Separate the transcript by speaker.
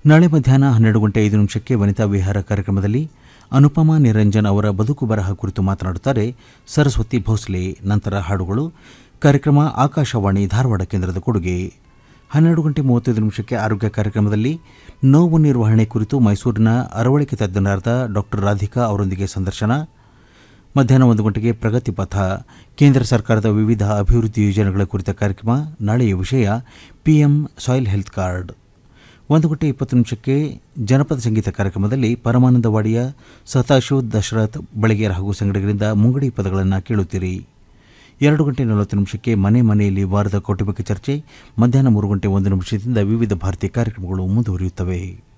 Speaker 1: ನಾಳೆ ಮಧ್ಯಾಹ್ನ ಹನ್ನೆರಡು ಗಂಟೆ ಐದು ನಿಮಿಷಕ್ಕೆ ವನಿತಾ ವಿಹಾರ ಕಾರ್ಯಕ್ರಮದಲ್ಲಿ ಅನುಪಮಾ ನಿರಂಜನ್ ಅವರ ಬದುಕು ಬರಹ ಕುರಿತು ಮಾತನಾಡುತ್ತಾರೆ ಸರಸ್ವತಿ ಭೋಸ್ಲೆ ನಂತರ ಹಾಡುಗಳು ಕಾರ್ಯಕ್ರಮ ಆಕಾಶವಾಣಿ ಧಾರವಾಡ ಕೇಂದ್ರದ ಕೊಡುಗೆ ಹನ್ನೆರಡು ಗಂಟೆ ಮೂವತ್ತೈದು ನಿಮಿಷಕ್ಕೆ ಆರೋಗ್ಯ ಕಾರ್ಯಕ್ರಮದಲ್ಲಿ ನೋವು ನಿರ್ವಹಣೆ ಕುರಿತು ಮೈಸೂರಿನ ಅರವಳಿಕೆ ತಜ್ಞರಾದ ಡಾಕ್ಟರ್ ರಾಧಿಕಾ ಅವರೊಂದಿಗೆ ಸಂದರ್ಶನ ಮಧ್ಯಾಹ್ನ ಒಂದು ಗಂಟೆಗೆ ಪ್ರಗತಿ ಪಥ ಕೇಂದ್ರ ಸರ್ಕಾರದ ವಿವಿಧ ಅಭಿವೃದ್ಧಿ ಯೋಜನೆಗಳ ಕುರಿತ ಕಾರ್ಯಕ್ರಮ ನಾಳೆಯ ವಿಷಯ ಪಿಎಂ ಸಾಯಿಲ್ ಹೆಲ್ತ್ ಕಾರ್ಡ್ ಒಂದು ಗಂಟೆ ಇಪ್ಪತ್ತು ನಿಮಿಷಕ್ಕೆ ಜನಪದ ಸಂಗೀತ ಕಾರ್ಯಕ್ರಮದಲ್ಲಿ ಪರಮಾನಂದವಾಡಿಯ ಸತಾಶು ದಶರಥ್ ಬಳಿಗೇರ್ ಹಾಗೂ ಸಂಗಡಿಗರಿಂದ ಮುಂಗಡಿ ಪದಗಳನ್ನು ಕೇಳುತ್ತೀರಿ ಎರಡು ಗಂಟೆ ನಲವತ್ತು ನಿಮಿಷಕ್ಕೆ ಮನೆ ಮನೆಯಲ್ಲಿ ವಾರದ ಕೌಟುಂಬಿಕ ಚರ್ಚೆ ಮಧ್ಯಾಹ್ನ ಮೂರು ಗಂಟೆ ಒಂದು ನಿಮಿಷದಿಂದ ವಿವಿಧ ಭಾರತೀಯ ಕಾರ್ಯಕ್ರಮಗಳು ಮುಂದುವರಿಯುತ್ತವೆ